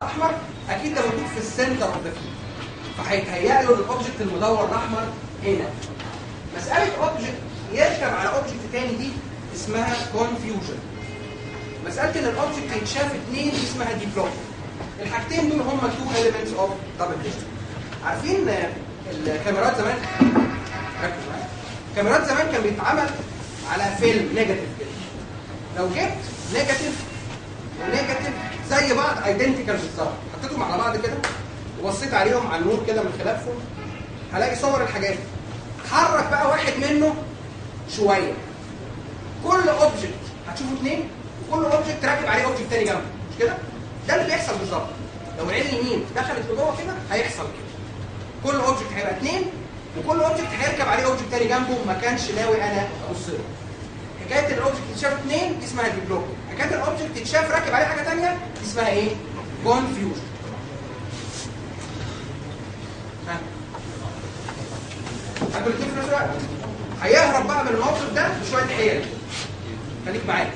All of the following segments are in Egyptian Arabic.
احمر اكيد ده موجود في السنتر اوف ذا فيلد فهيتهيأ له الاوبجكت المدور الاحمر هنا مساله اوبجكت يركب على اوبجكت تاني دي اسمها كونفيوجن مساله ان الاوبجكت يتشاف اثنين دي اسمها ديبلوك الحاجتين دول هم تو اليمنتس اوف دبل فيجن عارفين آه، الكاميرات زمان ركز معايا الكاميرات زمان كان بيتعمل على فيلم نيجاتيف كده لو جبت نيجاتيف ونيجاتيف زي بعض ايدنتيكال بالظبط حطيتهم على بعض كده وبصيت عليهم على النور كده من خلافهم هلاقي صور الحاجات حرك بقى واحد منه شويه كل اوبجكت هتشوفه اثنين وكل اوبجكت راكب عليه اوبجكت تاني جنبه مش كده؟ ده اللي بيحصل بالظبط لو العين اليمين دخلت لجوه كده هيحصل كده كل اوبجكت هيبقى اثنين وكل اوبجكت هيركب عليه اوبجكت تاني جنبه ما كانش ناوي انا ابص له حكايه الاوبجكت يتشاف اثنين دي اسمها ديبلوك حكايه الاوبجكت يتشاف راكب عليه حاجه ثانيه دي اسمها ايه؟ كونفيوجن ها هاكل الاثنين في نفس الوقت هيهرب بقى من الموقف ده بشويه حيل خليك معايا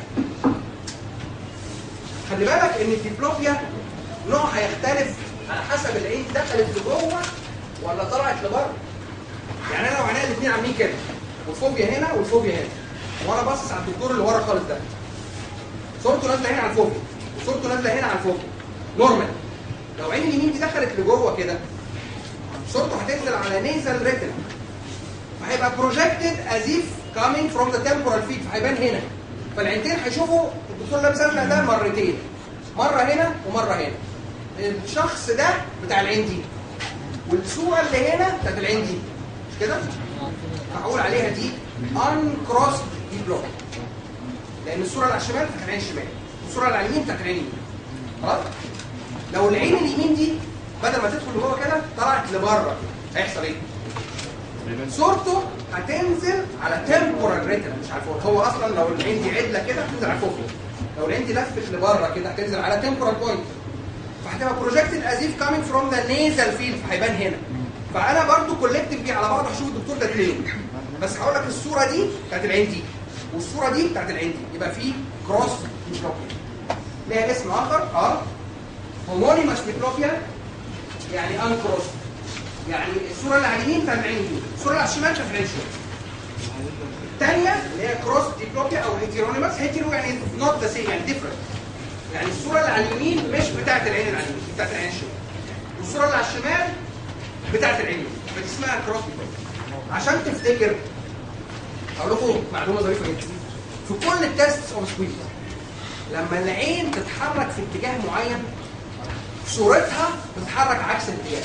خلي بالك ان الديبلوبيا نوعها هيختلف على حسب العين دخلت لجوه ولا طلعت لبره يعني انا لو عينيا الاثنين عاملين كده والفوبيا هنا والفوبيا هنا وانا باصص على الدكتور اللي ورا خالص ده صورته نازله هنا على الفوبيا وصورته نازله هنا على الفوبيا نورمال لو عين اليمين دي دخلت لجوه كده صورته هتنزل على نيزل ريتنا فهيبقى بروجكتد از if coming from the temporal field فهيبان هنا فالعينتين هيشوفوا الدكتور لابس ازرق ده مرتين مره هنا ومره هنا الشخص ده بتاع العين دي والصوره اللي هنا بتاعت العين دي مش كده؟ هقول عليها دي uncrossed ديبلوك لان الصوره اللي على الشمال بتاعت العين الشمال والصوره اللي على اليمين بتاعت العين اليمين خلاص؟ لو العين اليمين دي بدل ما تدخل لجوه كده طلعت لبره هيحصل ايه؟ صورته هتنزل على تمبورال ريتنا مش على الفوق هو اصلا لو العين دي عدله كده هتنزل على الفوق لو العين دي لفت لبره كده هتنزل على تمبورال بوينت فهتبقى بروجكتد از if coming from the nasal field فهيبان هنا فانا برضو كولكتيفلي على بعض هشوف الدكتور ده فين بس هقول لك الصوره دي بتاعت العين دي والصوره دي بتاعت العين دي يبقى في كروس ميكروبيا ليها اسم اخر اه هومونيمس ميكروبيا يعني انكروس يعني الصوره اللي على اليمين بتاعت العين دي الصوره اللي على الشمال بتاعت العين الشمال الثانيه اللي هي كروس ديبلوبيا او هيتيرونيمس هيتيرو يعني نوت ذا سيم يعني ديفرنت يعني الصوره اللي على اليمين مش بتاعت العين اللي على اليمين بتاعت العين الشمال والصوره اللي على الشمال بتاعت العين فدي اسمها كروس ديبلوبيا عشان تفتكر اقول لكم معلومه ظريفه جدا في كل التيست اوف سكويز لما العين تتحرك في اتجاه معين صورتها بتتحرك عكس الاتجاه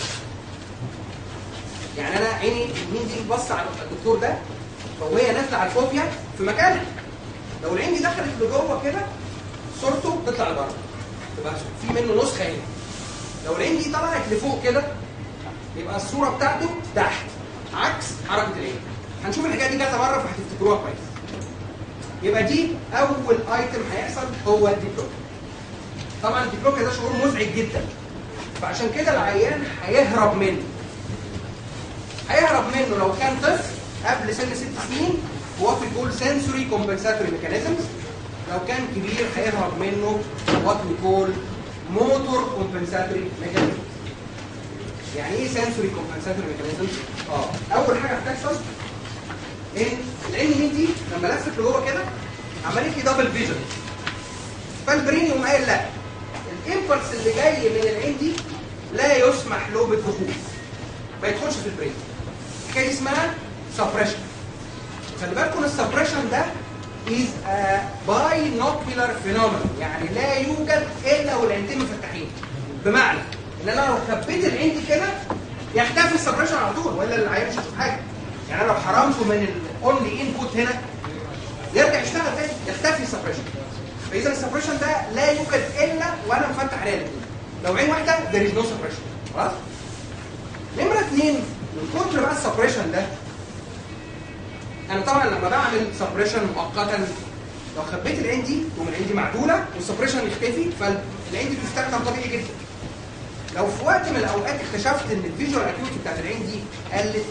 يعني انا عيني اليمين دي بص على الدكتور ده فوهي نازله على الفوبيا في مكانها لو العين دي دخلت لجوه كده صورته تطلع لبره تبقى في منه نسخه هنا لو العين دي طلعت لفوق كده يبقى الصوره بتاعته تحت عكس حركه العين هنشوف الحكايه دي كذا مره فهتفتكروها كويس يبقى دي اول ايتم هيحصل هو الديبلوك طبعا الديبلوك ده شعور مزعج جدا فعشان كده العيان هيهرب منه هيهرب منه لو كان طفل قبل سن ست سنين هو في بيقول سنسوري كومبنساتوري ميكانيزمز لو كان كبير هيهرب منه وات وي كول موتور كومبنساتوري ميكانيزمز يعني ايه سنسوري كومبنساتوري ميكانيزمز؟ اه اول حاجه هتحصل ان العين اليمين دي لما لفت لجوه كده عملت لي دبل فيجن فالبرين يقوم قايل لا الامبلس اللي جاي من العين دي لا يسمح له بالدخول ما يدخلش في البرين الحكايه دي اسمها سبريشن خلي بالكم السبريشن ده is a binocular phenomenon يعني لا يوجد الا والعينتين مفتحين بمعنى ان انا لو خبيت العين دي كده يختفي السبريشن على طول والا العيان مش هيشوف حاجه يعني انا لو حرمته من الاونلي انبوت هنا يرجع يشتغل تاني يختفي السبريشن فاذا السبريشن ده لا يوجد الا وانا مفتح عيني الاثنين لو عين واحده there is no suppression خلاص نمره اثنين من كتر بقى السبريشن ده انا طبعا لما بعمل سبريشن مؤقتا لو خبيت العين دي تقوم العين دي معدوله والسبريشن يختفي فالعين دي بتستخدم طبيعي جدا لو في وقت من الاوقات اكتشفت ان الفيجوال اكيوتي بتاعت العين دي قلت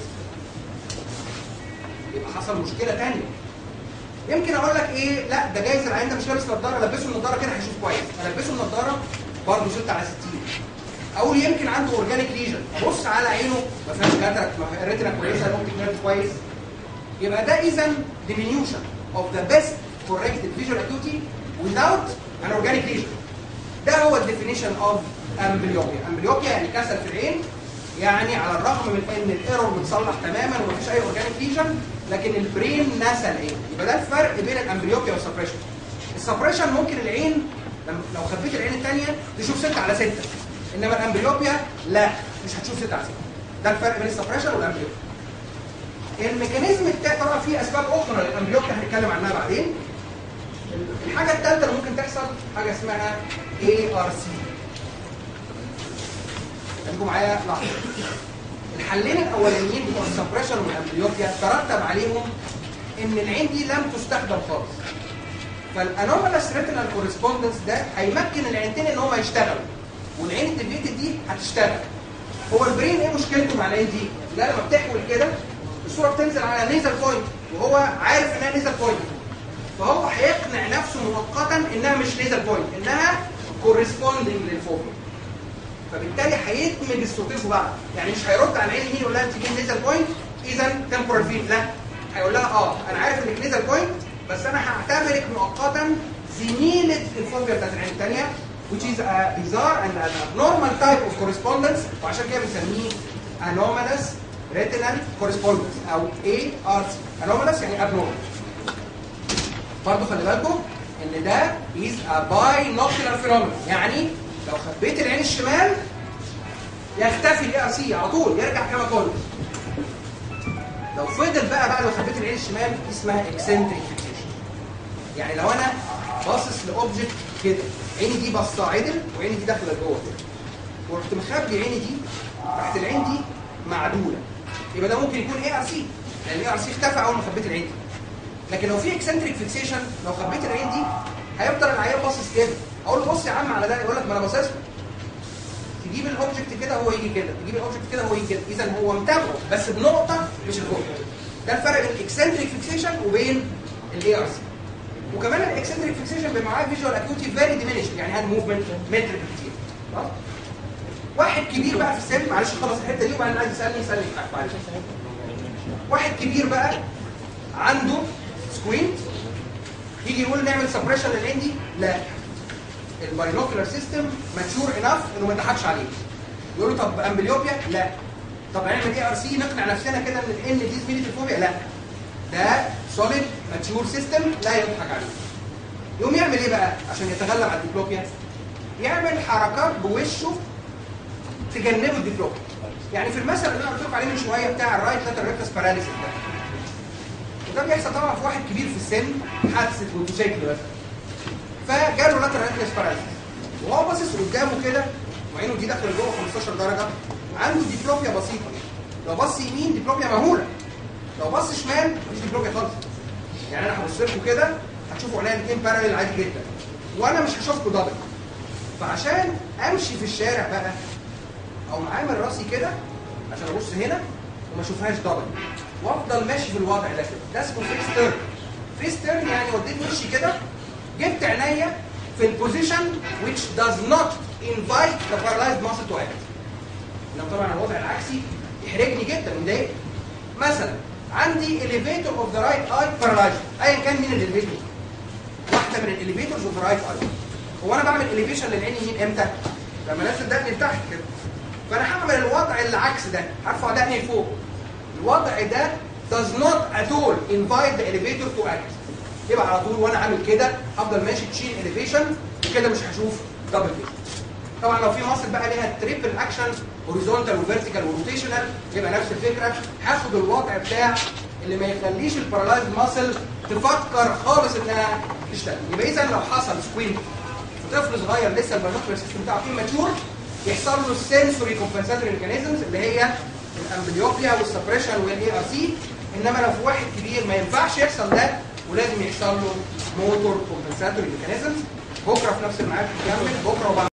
يبقى حصل مشكله ثانيه يمكن اقول لك ايه لا ده جايز العين ده مش لابس نظاره لبسه النظاره كده هيشوف كويس البسه النظاره برضه 6 على 60 اقول يمكن عنده اورجانيك ليجن ابص على عينه ما فيهاش كاتراكت الريتنا كويسه الاوبتيك نيرف كويس يبقى ده اذا diminution of the best corrected visual acuity without an organic lesion ده هو الديفينيشن اوف امبليوبيا امبليوبيا يعني كسل في العين يعني على الرغم من ان الايرور متصلح تماما ومفيش اي اورجانيك ليجن لكن البرين نسى العين يبقى ده الفرق بين الامبليوبيا والسبريشن السبريشن ممكن العين لم- لو خبيت العين الثانيه تشوف 6 على 6 انما الامبليوبيا لا مش هتشوف 6 على 6 ده الفرق بين السبريشن والامبليوبيا الميكانيزم التاني طبعا في اسباب اخرى للامبليوبيا هنتكلم عنها بعدين الحاجه الثالثه اللي ممكن تحصل حاجه اسمها اي ار سي خليكم معايا لحظه الحلين الاولانيين بتوع السبريشن والامبليوبيا ترتب عليهم ان العين دي لم تستخدم خالص فالانومالس ريتينال كورسبوندنس ده هيمكن العينتين ان هم يشتغلوا والعين الديفيتد دي هتشتغل هو البرين ايه مشكلته مع العين دي؟ لا لما بتحول كده الصوره بتنزل على نيزل بوينت وهو عارف انها نيزل بوينت فهو هيقنع نفسه مؤقتا انها مش نيزل بوينت انها كورسبوندنج للفوبيا فبالتالي هيدمج الصوتين في بعض يعني مش هيرد على العين اليمين يقول لها انت دي نيزل بوينت اذا تمبورال فيلد لا هيقول لها اه انا عارف انك نيزل بوينت بس انا هعتبرك مؤقتا زميله الفوبيا بتاعت العين الثانيه which is a bizarre and an abnormal type of correspondence وعشان كده بنسميه anomalous retinal correspondence او ARC anomalous يعني abnormal برضه خلي بالكم ان ده is a binocular phenomenon يعني لو خبيت العين الشمال يختفي الاي ار سي على طول يرجع كما كنت لو فضل بقى بعد ما خبيت العين الشمال دي اسمها اكسنتريك فيكسيشن يعني لو انا باصص لاوبجكت كده عيني دي باصه عدل وعيني دي داخله جوه كده ورحت مخبي عيني دي راحت العين دي معدوله يبقى ده ممكن يكون اي ار سي لان الاي ار سي اختفى اول ما خبيت العين دي لكن لو في اكسنتريك فيكسيشن لو خبيت العين دي هيفضل العيان باصص كده اقول له بص يا عم على ده يقول لك ما انا باصص له تجيب الاوبجكت كده هو يجي كده تجيب الاوبجكت كده هو يجي كده اذا هو متابعه بس بنقطه مش الكل ده الفرق بين الاكسنتريك فيكسيشن وبين الاي ار سي وكمان الاكسنتريك فيكسيشن بيبقى معاه فيجوال اكيوتي فيري ديمينيش يعني هاند موفمنت متر كتير خلاص واحد كبير بقى في السن معلش خلص الحته دي وبعدين عايز يسالني يسالني معلش واحد كبير بقى عنده سكوينت يجي يقول نعمل سبريشن للعين دي لا الباينوكولار سيستم ماتشور انف انه ما يضحكش عليه يقول له طب امبليوبيا لا طب هنعمل ايه ار سي نقنع نفسنا كده ان الان دي زميله الفوبيا لا ده سوليد ماتشور سيستم لا يضحك عليه يقوم يعمل ايه بقى عشان يتغلب على الديبلوبيا يعمل حركات بوشه تجنبه الديبلوبيا يعني في المثل اللي انا قلت لكم عليه من شويه بتاع الرايت لاتر ريكتس باراليسيس ده وده بيحصل طبعا في واحد كبير في السن حادثه موتوسيكل بس فجاله لاتر ريكتس باراليسيس وهو باصص قدامه كده وعينه دي داخله لجوه 15 درجه عنده ديبلوبيا بسيطه لو بص يمين ديبلوبيا مهوله لو بص شمال مفيش ديبلوبيا خالص يعني انا هبص لكم كده هتشوفوا عينيا الاثنين باراليل عادي جدا وانا مش هشوفكم دبل فعشان امشي في الشارع بقى او عامل راسي كده عشان ابص هنا وما اشوفهاش دبل وافضل ماشي في الوضع ده كده ده اسمه فيس تيرن فيس تيرن يعني وديت وشي كده جبت عينيا في البوزيشن which does not invite the paralyzed muscle to act انما طبعا الوضع العكسي يحرجني جدا ويضايقني مثلا عندي elevator of the right eye paralyzed ايا كان مين الاليفيتور واحده من الاليفيتورز اوف ذا رايت اي هو انا بعمل اليفيشن للعين يمين امتى؟ لما انزل دقني لتحت كده فانا هعمل الوضع العكس ده هرفع دقني لفوق الوضع ده does not at all invite the elevator to act يبقى على طول وانا عامل كده هفضل ماشي تشيل elevation وكده مش هشوف دبل فيجن طبعا لو في ماسل بقى ليها تريبل اكشن هوريزونتال وفيرتيكال وروتيشنال يبقى نفس الفكره هاخد الوضع بتاع اللي ما يخليش البارالايز ماسل تفكر خالص انها تشتغل يبقى اذا لو حصل سكوين في طفل صغير لسه الباينوكلر سيستم بتاعه فيه ماتيور يحصل له السنسوري كومبنساتوري ميكانيزمز اللي هي الامبليوبيا والسبريشن والاي ار سي انما لو في واحد كبير ما ينفعش يحصل ده ولازم يحصل له موتور كومبنساتوري ميكانيزمز بكره في نفس الميعاد نكمل بكره وبعد